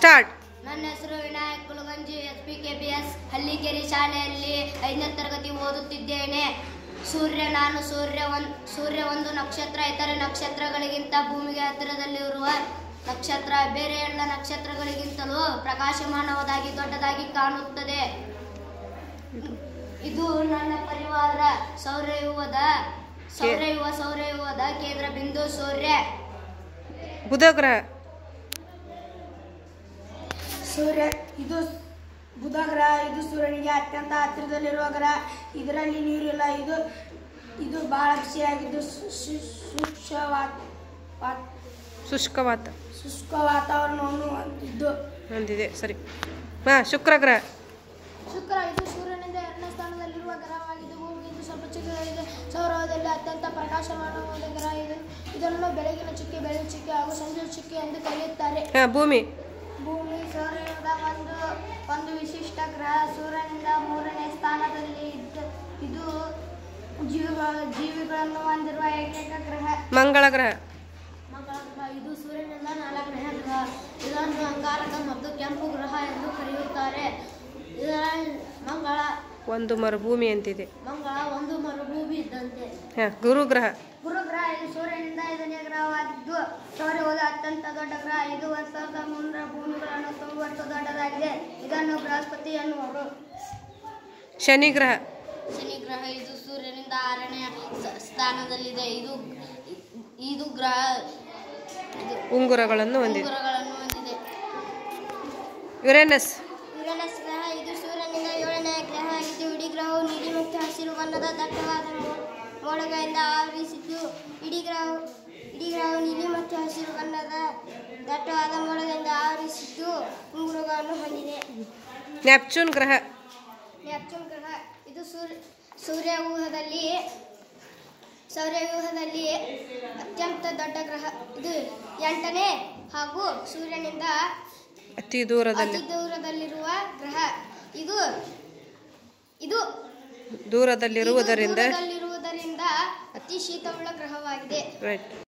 start ನನ್ನ ಹೆಸರು Vinayak Kulaganji S P K B S Hallikere ಶಾಲೆಯಲ್ಲಿ ಐದನೇ ತರಗತಿ ಓದುತ್ತಿದ್ದೇನೆ ಸೂರ್ಯ ನಾನು ಸೂರ್ಯ ಒಂದು ಸೂರ್ಯ ಒಂದು ನಕ್ಷತ್ರ ಇತರೆ ನಕ್ಷತ್ರಗಳಿಗಿಂತ ಭೂಮಿಗೆ ಹತ್ತಿರದಲ್ಲಿರುವ ನಕ್ಷತ್ರ ಬೇರೆ ಎಲ್ಲ ನಕ್ಷತ್ರಗಳಿಗಿಂತಲೂ ಪ್ರಕಾಶಮಾನವಾದಾಗಿ ದೊಡ್ಡದಾಗಿ ಕಾಣುತ್ತದೆ ಇದು ನನ್ನ ಪರಿವಾರ ಸೌರವ್ಯೂಹದ ಸೌರವ್ಯೂಹ ಸೌರವ್ಯೂಹದ ಕೇಂದ್ರ ಬಿಂದು ಸೂರ್ಯ ಬುಧ ಗ್ರಹ ಸೂರ್ಯ ಇದು ಬುಧ ಗ್ರಹ ಇದು ಸೂರ್ಯನಿಗೆ ಅತ್ಯಂತ ಹತ್ತಿರದಲ್ಲಿರುವ ಗ್ರಹ ಇದರಲ್ಲಿ ನೀರಿಲ್ಲ ಇದು ಇದು ಬಹಳ ಬಿಸಿಯಾಗಿದ್ದು ಸು- ಸು- ಸೂಕ್ಷ್ಮ ವಾತ್- ವಾತ್- ಶುಷ್ಕವಾತ ಶುಷ್ಕ ವಾತಾವರಣವನ್ನು ಹೊಂದಿದ್ದು ಹೊಂದಿದೆ ಸರಿ ಹಾಂ ಶುಕ್ರ ಗ್ರಹ ಶುಕ್ರ ಇದು ಸೂರ್ಯನಿಂದ ಎರಡನೇ ಸ್ಥಾನದಲ್ಲಿರುವ ಗ್ರಹವಾಗಿದ್ದು ಭೂಮಿಯಿಂದ ಸ್ವಲ್ಪ ಚಿಕ್ಕದಾಗಿದೆ ಸೌರವದಲ್ಲಿ ಅತ್ಯಂತ ಪ್ರಕಾಶಮಾನವಾದ ಗ್ರಹ ಇದು ಇದನ್ನು ಬೆಳಗಿನ ಚುಕ್ಕೆ ಬೆಳಗಿನ ಚುಕ್ಕೆ ಹಾಗೂ ಸಂಜೆ ಚುಕ್ಕೆ ಎಂದು ಕರೆಯುತ್ತಾರೆ ಹಾಂ ಭೂಮಿ ಭೂಮಿ ಸೂರ್ಯನಿಂದ ಒಂದು ಒಂದು ವಿಶಿಷ್ಟ ಗ್ರಹ ಸೂರ್ಯನಿಂದ ಮೂರನೇ ಸ್ಥಾನದಲ್ಲಿ ಇದ್ದ ಇದು ಜೀವಿಗಳ ಜೀವಿಗಳನ್ನು ಹೊಂದಿರುವ ಏಕೈಕ ಗ್ರಹ ಮಂಗಳ ಗ್ರಹ ಮಂಗಳ ಗ್ರಹ ಇದು ಸೂರ್ಯನಿಂದ ನಾಲ್ಕನೇ ಗ್ರಹ ಇದನ್ನು ಅಂಗಾರಕ ಮತ್ತು ಕೆಂಪು ಗ್ರಹ ಎಂದು ಕರೆಯುತ್ತಾರೆ ಇದರ ಮಂಗಳ ಒಂದು ಮರುಭೂಮಿ ಅಂತಿದೆ ಮಂಗಳ ಒಂದು ಮರುಭೂಮಿ ಇದ್ದಂತೆ ಹಾಂ ಗುರು ಗ್ರಹ ಗುರು ಗ್ರಹ ಇದು ಸೂರ್ಯನಿಂದ ಐದನೇ ಗ್ರಹವಾಗಿದ್ದು ಸೌರ್ಯವಾದ ಅತ್ಯಂತ ದೊಡ್ಡ ಗ್ರಹ ಇದು ಒಂದು ಸಾವಿರದ ಮುನ್ನೂರ ಭೂಮಿಗಳನ್ನು ತುಂಬುವಷ್ಟು ದೊಡ್ಡದಾಗಿದೆ ಇದನ್ನು ಬೃಹಸ್ಪತಿ ಎನ್ನುವರು ಶನಿ ಗ್ರಹ ಶನಿ ಗ್ರಹ ಇದು ಸೂರ್ಯನಿಂದ ಆರನೇ ಸ- ಸ್ಥಾನದಲ್ಲಿದೆ ಇದು ಇದು ಗ್ರಹ ಇದು ಉಂಗುರಗಳನ್ನು ಹೊಂದಿದೆ ಉಂಗುರಗಳನ್ನು ಹೊಂದಿದೆ ಯುರೇನಸ್ ಯುರೇನಸ್ ಗ್ರಹ ಇದು ಸೂರ್ಯನಿಂದ ಏಳನೇ ಗ್ರಹ ಆಗಿದ್ದು ಇಡೀ ಗ್ರಹವು ನೀಲಿ ಮತ್ತು ಹಸಿರು ಬಣ್ಣದ ದಟ್ಟವಾದ ಮೋ- ಮೋಡಗಳಿಂದ ಆವರಿಸಿದ್ದು ಇಡೀ ಗ್ರಹ ಇಡೀ ಗ್ರಹವು ನೀಲಿ ಮತ್ತು ಹಸಿರು ಬಣ್ಣದ ದಟ್ಟವಾದ ಮೋಡಗಳಿಂದ ಆವರಿಸಿದ್ದು ಉಂಗುರಗಳನ್ನು ಹೊಂದಿದೆ ನೆಪ್ಚೂನ್ ಗ್ರಹ ನೆಪ್ಚೂನ್ ಗ್ರಹ ಇದು ಸೂರ್ಯ ಸೂರ್ಯವ್ಯೂಹದಲ್ಲಿ ಸೌರವ್ಯೂಹದಲ್ಲಿ ಅತ್ಯಂತ ದೊಡ್ಡ ಗ್ರಹ ಇದು ಎಂಟನೇ ಹಾಗೂ ಸೂರ್ಯನಿಂದ ಅತಿ ದೂರದಲ್ಲಿ ಅತಿ ದೂರದಲ್ಲಿರುವ ಗ್ರಹ ಇದು ಇದು ದೂರದಲ್ಲಿರುವುದರಿಂದ ಇದು ದೂರದಲ್ಲಿರುವುದರಿಂದ ಅತಿ ಶೀತವುಳ್ಳ ಗ್ರಹವಾಗಿದೆ ರೈಟ್